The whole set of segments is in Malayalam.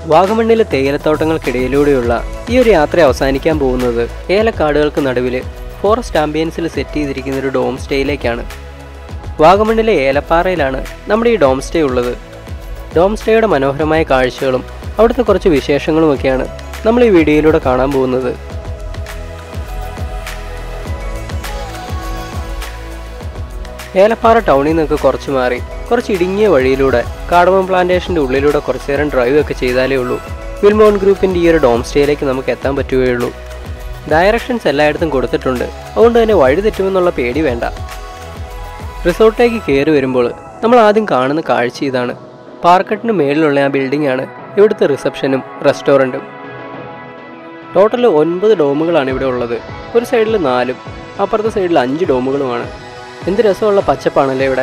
വാഗമണ്ണിലെ തേയിലത്തോട്ടങ്ങൾക്കിടയിലൂടെയുള്ള ഈ ഒരു യാത്ര അവസാനിക്കാൻ പോകുന്നത് ഏലക്കാടുകൾക്ക് നടുവിൽ ഫോറസ്റ്റ് ആംബിയൻസിൽ സെറ്റ് ചെയ്തിരിക്കുന്ന ഒരു ഡോം സ്റ്റേയിലേക്കാണ് വാഗമണ്ണിലെ ഏലപ്പാറയിലാണ് നമ്മുടെ ഈ ഡോം സ്റ്റേ ഉള്ളത് ഡോം സ്റ്റേയുടെ മനോഹരമായ കാഴ്ചകളും അവിടുത്തെ കുറച്ച് വിശേഷങ്ങളുമൊക്കെയാണ് നമ്മൾ ഈ വീഡിയോയിലൂടെ കാണാൻ പോകുന്നത് ഏലപ്പാറ ടൗണിൽ നിന്നൊക്കെ കുറച്ച് മാറി കുറച്ച് ഇടുങ്ങിയ വഴിയിലൂടെ കാടമം പ്ലാന്റേഷൻ്റെ ഉള്ളിലൂടെ കുറച്ച് നേരം ഡ്രൈവ് ഒക്കെ ചെയ്താലേ ഉള്ളൂ വിൽമോൺ ഗ്രൂപ്പിൻ്റെ ഈ ഒരു ഡോം സ്റ്റേയിലേക്ക് നമുക്ക് എത്താൻ പറ്റുകയുള്ളൂ ഡയറക്ഷൻസ് എല്ലായിടത്തും കൊടുത്തിട്ടുണ്ട് അതുകൊണ്ട് തന്നെ വഴി തെറ്റുമെന്നുള്ള പേടി വേണ്ട റിസോർട്ടിലേക്ക് കയറി വരുമ്പോൾ നമ്മൾ ആദ്യം കാണുന്ന കാഴ്ച ഇതാണ് പാർക്കറ്റിന് മേളിലുള്ള ആ ബിൽഡിംഗ് ആണ് ഇവിടുത്തെ റിസപ്ഷനും റെസ്റ്റോറൻറ്റും ടോട്ടൽ ഒൻപത് ഡോമുകളാണ് ഇവിടെ ഉള്ളത് ഒരു സൈഡിൽ നാലും അപ്പുറത്തെ സൈഡിൽ അഞ്ച് ഡോമുകളുമാണ് എന്ത് രസമുള്ള പച്ചപ്പാണല്ലേ ഇവിടെ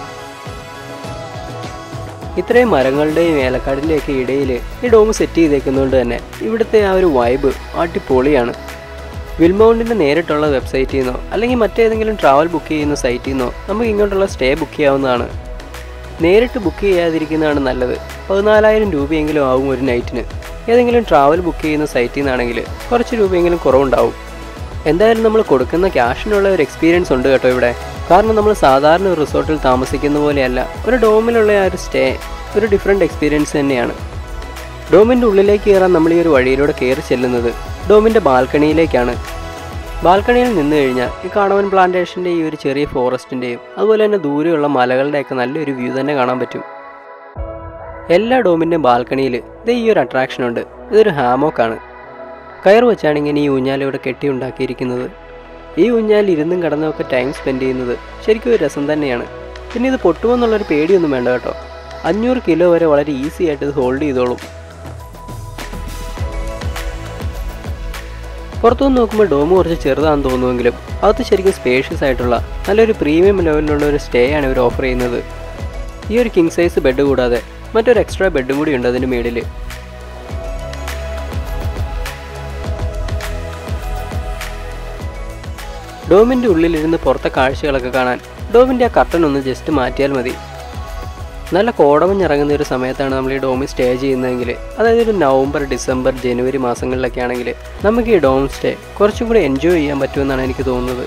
ഇത്രയും മരങ്ങളുടെയും ഏലക്കാടിൻ്റെയൊക്കെ ഇടയിൽ ഈ ഡോം സെറ്റ് ചെയ്തേക്കുന്നതുകൊണ്ട് തന്നെ ഇവിടുത്തെ ആ ഒരു വൈബ് അടിപൊളിയാണ് വിൽമൗണ്ടിൻ്റെ നേരിട്ടുള്ള വെബ്സൈറ്റിൽ നിന്നോ അല്ലെങ്കിൽ മറ്റേതെങ്കിലും ട്രാവൽ ബുക്ക് ചെയ്യുന്ന സൈറ്റിൽ നിന്നോ നമുക്ക് ഇങ്ങോട്ടുള്ള സ്റ്റേ ബുക്ക് ചെയ്യാവുന്നതാണ് നേരിട്ട് ബുക്ക് ചെയ്യാതിരിക്കുന്നതാണ് നല്ലത് പതിനാലായിരം രൂപയെങ്കിലും ആവും ഒരു നൈറ്റിന് ഏതെങ്കിലും ട്രാവൽ ബുക്ക് ചെയ്യുന്ന സൈറ്റിൽ നിന്നാണെങ്കിൽ കുറച്ച് രൂപയെങ്കിലും കുറവുണ്ടാവും എന്തായാലും നമ്മൾ കൊടുക്കുന്ന ക്യാഷിനുള്ള ഒരു എക്സ്പീരിയൻസ് ഉണ്ട് കേട്ടോ ഇവിടെ കാരണം നമ്മൾ സാധാരണ ഒരു റിസോർട്ടിൽ താമസിക്കുന്ന പോലെയല്ല ഒരു ഡോമിലുള്ള ആ ഒരു സ്റ്റേ ഒരു ഡിഫറെൻറ്റ് എക്സ്പീരിയൻസ് തന്നെയാണ് ഡോമിൻ്റെ ഉള്ളിലേക്ക് കയറാൻ നമ്മൾ ഈ ഒരു വഴിയിലൂടെ കയറി ചെല്ലുന്നത് ഡോമിൻ്റെ ബാൽക്കണിയിലേക്കാണ് ബാൽക്കണിയിൽ നിന്ന് കഴിഞ്ഞാൽ ഈ കാണവൻ പ്ലാന്റേഷൻ്റെ ഈ ഒരു ചെറിയ ഫോറസ്റ്റിൻ്റെയും അതുപോലെ തന്നെ ദൂരെയുള്ള മലകളുടെയൊക്കെ നല്ലൊരു വ്യൂ തന്നെ കാണാൻ പറ്റും എല്ലാ ഡോമിൻ്റെയും ബാൽക്കണിയിൽ ഇത് ഈ ഒരു അട്രാക്ഷൻ ഉണ്ട് ഇതൊരു ഹാമോക്കാണ് കയർ വെച്ചാണ് ഇങ്ങനെ ഈ ഊഞ്ഞാൽ ഇവിടെ കെട്ടി ഉണ്ടാക്കിയിരിക്കുന്നത് ഈ ഊഞ്ഞാൽ ഇരുന്നും കിടന്നൊക്കെ ടൈം സ്പെൻഡ് ചെയ്യുന്നത് ശരിക്കും ഒരു രസം തന്നെയാണ് പിന്നെ ഇത് പൊട്ടുമെന്നുള്ളൊരു പേടിയൊന്നും വേണ്ട കേട്ടോ അഞ്ഞൂറ് കിലോ വരെ വളരെ ഈസി ആയിട്ട് ഇത് ഹോൾഡ് ചെയ്തോളും പുറത്തുനിന്ന് നോക്കുമ്പോൾ ഡോം കുറച്ച് ചെറുതാണെന്ന് തോന്നുമെങ്കിലും അകത്ത് ശരിക്കും സ്പേഷ്യസ് ആയിട്ടുള്ള നല്ലൊരു പ്രീമിയം ലെവലിലുള്ള ഒരു സ്റ്റേ ആണ് ഇവർ ഓഫർ ചെയ്യുന്നത് ഈ ഒരു കിങ് സൈസ് ബെഡ് കൂടാതെ മറ്റൊരു എക്സ്ട്രാ ബെഡും കൂടി ഉണ്ട് അതിന് മേളിൽ ഡോമിൻ്റെ ഉള്ളിലിരുന്ന് പുറത്തെ കാഴ്ചകളൊക്കെ കാണാൻ ഡോമിൻ്റെ ആ കർട്ടൻ ഒന്ന് ജസ്റ്റ് മാറ്റിയാൽ മതി നല്ല കോടമഞ്ഞിറങ്ങുന്ന ഒരു സമയത്താണ് നമ്മൾ ഈ ഡോമിൽ സ്റ്റേ ചെയ്യുന്നതെങ്കിൽ അതായത് ഒരു നവംബർ ഡിസംബർ ജനുവരി മാസങ്ങളിലൊക്കെ ആണെങ്കിൽ നമുക്ക് ഈ ഡോം സ്റ്റേ കുറച്ചും കൂടി എൻജോയ് ചെയ്യാൻ പറ്റുമെന്നാണ് എനിക്ക് തോന്നുന്നത്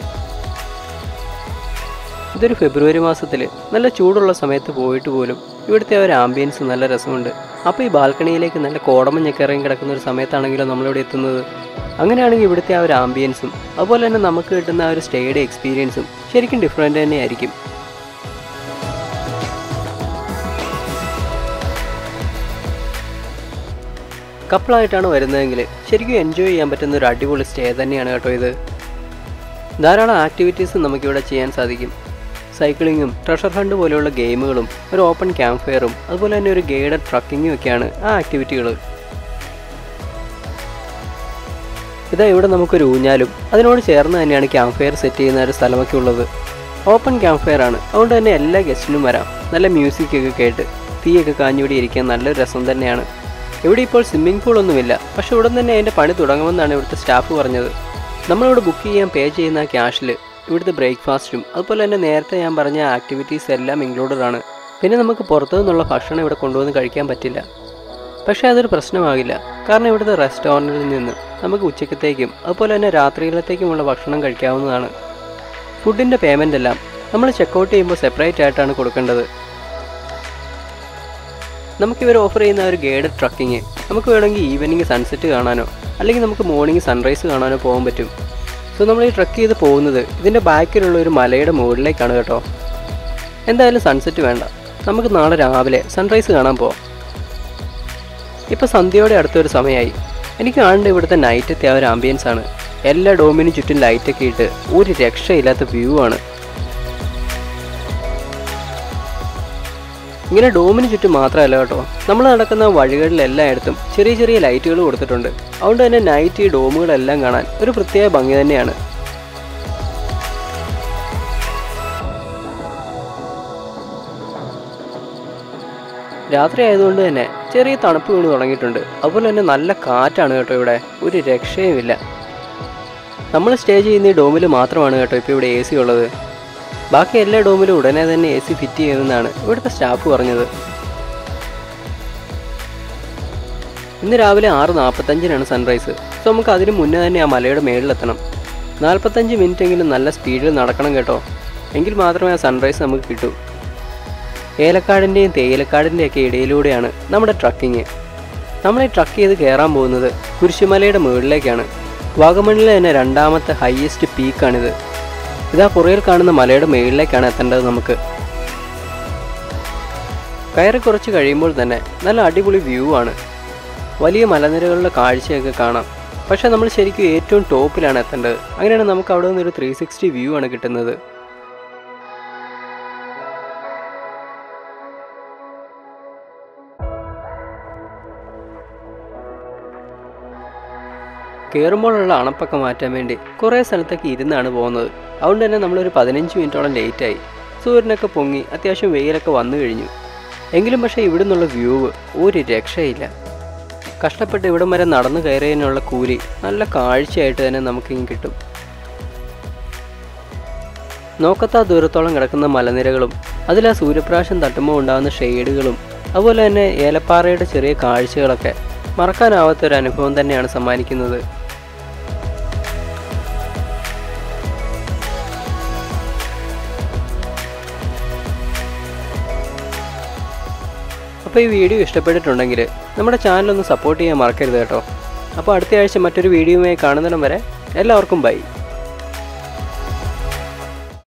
ഇതൊരു ഫെബ്രുവരി മാസത്തിൽ നല്ല ചൂടുള്ള സമയത്ത് പോയിട്ട് പോലും ഇവിടുത്തെ ആ ഒരു ആംബിയൻസ് നല്ല രസമുണ്ട് അപ്പോൾ ഈ ബാൽക്കണിയിലേക്ക് നല്ല കോടമഞ്ഞൊക്കെ ഇറങ്ങി കിടക്കുന്ന ഒരു സമയത്താണെങ്കിലും നമ്മളിവിടെ എത്തുന്നത് അങ്ങനെയാണെങ്കിൽ ഇവിടുത്തെ ആ ഒരു ആംബിയൻസും അതുപോലെ തന്നെ നമുക്ക് കിട്ടുന്ന ആ ഒരു സ്റ്റേയുടെ എക്സ്പീരിയൻസും ശരിക്കും ഡിഫറെൻ്റ് തന്നെയായിരിക്കും കപ്പിളായിട്ടാണ് വരുന്നതെങ്കിൽ ശരിക്കും എൻജോയ് ചെയ്യാൻ പറ്റുന്ന ഒരു അടിപൊളി സ്റ്റേ തന്നെയാണ് കേട്ടോ ഇത് ധാരാളം ആക്ടിവിറ്റീസ് നമുക്കിവിടെ ചെയ്യാൻ സാധിക്കും സൈക്ലിങ്ങും ട്രഷർ ഹണ്ട് പോലെയുള്ള ഗെയിമുകളും ഒരു ഓപ്പൺ ക്യാമ്പ് ഫെയറും അതുപോലെ തന്നെ ഒരു ഗൈഡഡ് ട്രക്കിങ്ങും ഒക്കെയാണ് ആ ആക്ടിവിറ്റികൾ ഇതാ ഇവിടെ നമുക്കൊരു ഊഞ്ഞാലും അതിനോട് ചേർന്ന് തന്നെയാണ് ക്യാമ്പ് ഫെയർ സെറ്റ് ചെയ്യുന്ന ഒരു സ്ഥലമൊക്കെ ഉള്ളത് ഓപ്പൺ ക്യാമ്പ് ഫെയർ ആണ് അതുകൊണ്ട് തന്നെ എല്ലാ ഗസ്റ്റിനും വരാം നല്ല മ്യൂസിക് ഒക്കെ കേട്ട് തീയൊക്കെ കാഞ്ഞൂടി ഇരിക്കാൻ നല്ലൊരു രസം തന്നെയാണ് ഇവിടെ ഇപ്പോൾ സ്വിമ്മിംഗ് പൂൾ ഒന്നുമില്ല പക്ഷെ ഉടൻ തന്നെ അതിൻ്റെ പണി തുടങ്ങുമെന്നാണ് ഇവിടുത്തെ സ്റ്റാഫ് പറഞ്ഞത് നമ്മളിവിടെ ബുക്ക് ചെയ്യാൻ പേ ചെയ്യുന്ന ക്യാഷിൽ ഇവിടുത്തെ ബ്രേക്ക്ഫാസ്റ്റും അതുപോലെ തന്നെ നേരത്തെ ഞാൻ പറഞ്ഞ ആക്ടിവിറ്റീസ് എല്ലാം ഇൻക്ലൂഡഡ് ആണ് പിന്നെ നമുക്ക് പുറത്തു നിന്നുള്ള ഭക്ഷണം ഇവിടെ കൊണ്ടുവന്ന് കഴിക്കാൻ പറ്റില്ല പക്ഷേ അതൊരു പ്രശ്നമാകില്ല കാരണം ഇവിടുത്തെ റെസ്റ്റോറൻറ്റിൽ നിന്ന് നമുക്ക് ഉച്ചക്കത്തേക്കും അതുപോലെ തന്നെ രാത്രിയിലത്തേക്കുമുള്ള ഭക്ഷണം കഴിക്കാവുന്നതാണ് ഫുഡിൻ്റെ പേയ്മെൻ്റ് എല്ലാം നമ്മൾ ചെക്കൗട്ട് ചെയ്യുമ്പോൾ സെപ്പറേറ്റ് ആയിട്ടാണ് കൊടുക്കേണ്ടത് നമുക്കിവർ ഓഫർ ചെയ്യുന്ന ഒരു ഗൈഡഡ് ട്രക്കിങ് നമുക്ക് വേണമെങ്കിൽ ഈവനിങ് സൺസെറ്റ് കാണാനോ അല്ലെങ്കിൽ നമുക്ക് മോർണിംഗ് സൺറൈസ് കാണാനോ പോകാൻ പറ്റും സോ നമ്മൾ ഈ ട്രക്ക് ചെയ്ത് പോകുന്നത് ഇതിൻ്റെ ബാക്കിലുള്ള ഒരു മലയുടെ മുകളിലേക്കാണ് കേട്ടോ എന്തായാലും സൺസെറ്റ് വേണ്ട നമുക്ക് നാളെ രാവിലെ സൺറൈസ് കാണാൻ പോവാം ഇപ്പോൾ സന്ധ്യയോടെ അടുത്തൊരു സമയമായി എനിക്ക് കാണേണ്ട ഇവിടുത്തെ നൈറ്റത്തെ ആ ഒരു ആംബിയൻസ് ആണ് എല്ലാ ഡോമിനും ചുറ്റും ലൈറ്റൊക്കെ ഇട്ട് ഒരു രക്ഷയില്ലാത്ത വ്യൂ ആണ് ഇങ്ങനെ ഡോമിന് ചുറ്റും മാത്രമല്ല കേട്ടോ നമ്മൾ നടക്കുന്ന വഴികളിൽ എല്ലായിടത്തും ചെറിയ ചെറിയ ലൈറ്റുകൾ കൊടുത്തിട്ടുണ്ട് അതുകൊണ്ട് തന്നെ നൈറ്റ് ഈ ഡോമുകളെല്ലാം കാണാൻ ഒരു പ്രത്യേക ഭംഗി തന്നെയാണ് രാത്രി ആയതുകൊണ്ട് തന്നെ ചെറിയ തണുപ്പ് വീണ് തുടങ്ങിയിട്ടുണ്ട് അതുപോലെ തന്നെ നല്ല കാറ്റാണ് കേട്ടോ ഇവിടെ ഒരു രക്ഷയുമില്ല നമ്മൾ സ്റ്റേ ചെയ്യുന്ന ഈ ഡോമിൽ മാത്രമാണ് കേട്ടോ ഇപ്പോൾ ഇവിടെ എ സി ഉള്ളത് ബാക്കി എല്ലാ ഡോമിലും ഉടനെ തന്നെ എ സി ഫിറ്റ് ചെയ്യുമെന്നാണ് ഇവിടുത്തെ സ്റ്റാഫ് പറഞ്ഞത് ഇന്ന് രാവിലെ ആറ് നാൽപ്പത്തഞ്ചിനാണ് സൺറൈസ് സോ നമുക്ക് അതിന് മുന്നേ തന്നെ ആ മലയുടെ മേളിലെത്തണം നാൽപ്പത്തഞ്ച് മിനിറ്റ് എങ്കിലും നല്ല സ്പീഡിൽ നടക്കണം കേട്ടോ എങ്കിൽ മാത്രമേ ആ സൺറൈസ് നമുക്ക് കിട്ടൂ ഏലക്കാടിൻ്റെയും തേയിലക്കാടിൻ്റെയൊക്കെ ഇടയിലൂടെയാണ് നമ്മുടെ ട്രക്കിങ് നമ്മൾ ഈ ട്രക്ക് ചെയ്ത് കയറാൻ പോകുന്നത് കുരിശുമലയുടെ മുകളിലേക്കാണ് വാഗമണിലെ തന്നെ രണ്ടാമത്തെ ഹയസ്റ്റ് പീക്കാണിത് ഇതാ പുറയിൽ കാണുന്ന മലയുടെ മുകളിലേക്കാണ് എത്തേണ്ടത് നമുക്ക് കയറി കുറച്ച് കഴിയുമ്പോൾ തന്നെ നല്ല അടിപൊളി വ്യൂ ആണ് വലിയ മലനിരകളുടെ കാഴ്ചയൊക്കെ കാണാം പക്ഷേ നമ്മൾ ശരിക്കും ഏറ്റവും ടോപ്പിലാണ് എത്തേണ്ടത് അങ്ങനെയാണ് നമുക്ക് അവിടെ നിന്ന് ഒരു ത്രീ സിക്സ്റ്റി വ്യൂ ആണ് കിട്ടുന്നത് കയറുമ്പോഴുള്ള അണപ്പൊക്കെ മാറ്റാൻ വേണ്ടി കുറേ സ്ഥലത്തൊക്കെ ഇരുന്നാണ് പോകുന്നത് അതുകൊണ്ട് തന്നെ നമ്മളൊരു പതിനഞ്ച് മിനിറ്റോളം ലേറ്റായി സൂര്യനൊക്കെ പൊങ്ങി അത്യാവശ്യം വെയിലൊക്കെ വന്നു കഴിഞ്ഞു എങ്കിലും പക്ഷേ ഇവിടെ നിന്നുള്ള വ്യൂ ഒരു രക്ഷയില്ല കഷ്ടപ്പെട്ട് ഇവിടം വരെ നടന്നു കയറിയതിനുള്ള കൂലി നല്ല കാഴ്ചയായിട്ട് തന്നെ നമുക്കിങ്ങ് കിട്ടും നോക്കത്താ ദൂരത്തോളം കിടക്കുന്ന മലനിരകളും അതിൽ ആ സൂര്യപ്രാശം തട്ടുമ്പോൾ ഉണ്ടാകുന്ന ഷെയ്ഡുകളും അതുപോലെ തന്നെ ഏലപ്പാറയുടെ ചെറിയ കാഴ്ചകളൊക്കെ മറക്കാനാവാത്ത ഒരു അനുഭവം തന്നെയാണ് സമ്മാനിക്കുന്നത് അപ്പോൾ ഈ വീഡിയോ ഇഷ്ടപ്പെട്ടിട്ടുണ്ടെങ്കിൽ നമ്മുടെ ചാനൽ ഒന്ന് സപ്പോർട്ട് ചെയ്യാൻ മറക്കരുത് കേട്ടോ അപ്പോൾ അടുത്ത ആഴ്ച മറ്റൊരു വീഡിയോയുമായി കാണുന്നിടം വരെ എല്ലാവർക്കും ബൈ